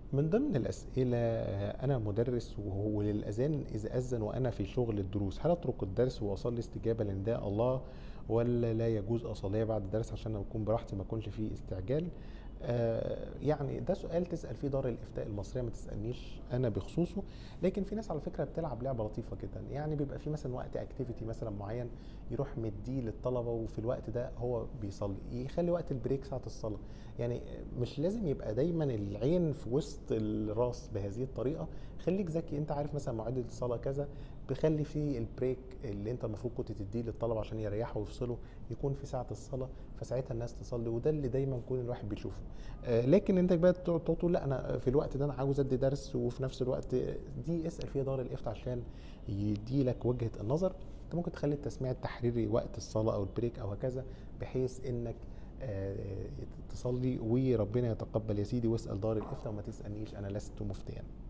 من ضمن الأسئلة آه، أنا مدرس وهو للأذان إذا أذن وأنا في شغل الدروس هل أترك الدرس وأصلي استجابة لنداء الله ولا لا يجوز أصليها بعد الدرس عشان أكون براحتي ما أكونش فيه استعجال آه، يعني ده سؤال تسأل فيه دار الإفتاء المصرية ما تسألنيش أنا بخصوصه لكن في ناس على فكرة بتلعب لعبة لطيفة جدا يعني بيبقى في مثلا وقت اكتيفيتي مثلا معين يروح مديه للطلبة وفي الوقت ده هو بيصلي يخلي وقت البريك ساعة الصلاة يعني مش لازم يبقى دايما العين في وسط الراس بهذه الطريقة خليك ذكي انت عارف مثلا مواعيد الصلاة كذا بخلي فيه البريك اللي انت المفروض كنت تديه للطلبة عشان يريحوا ويفصلوا يكون في ساعة الصلاة فساعتها الناس تصلي وده اللي دايما كل الواحد بيشوفه آه، لكن انت بقى تقعد تقول لا انا في الوقت ده انا عاوز ادي درس وفي نفس الوقت دي اسال فيها دار الافتاء عشان يدي لك وجهه النظر انت ممكن تخلي التسميع التحريري وقت الصلاه او البريك او هكذا بحيث انك آه، تصلي وربنا يتقبل يا سيدي واسال دار الافتاء وما تسالنيش انا لست مفتيا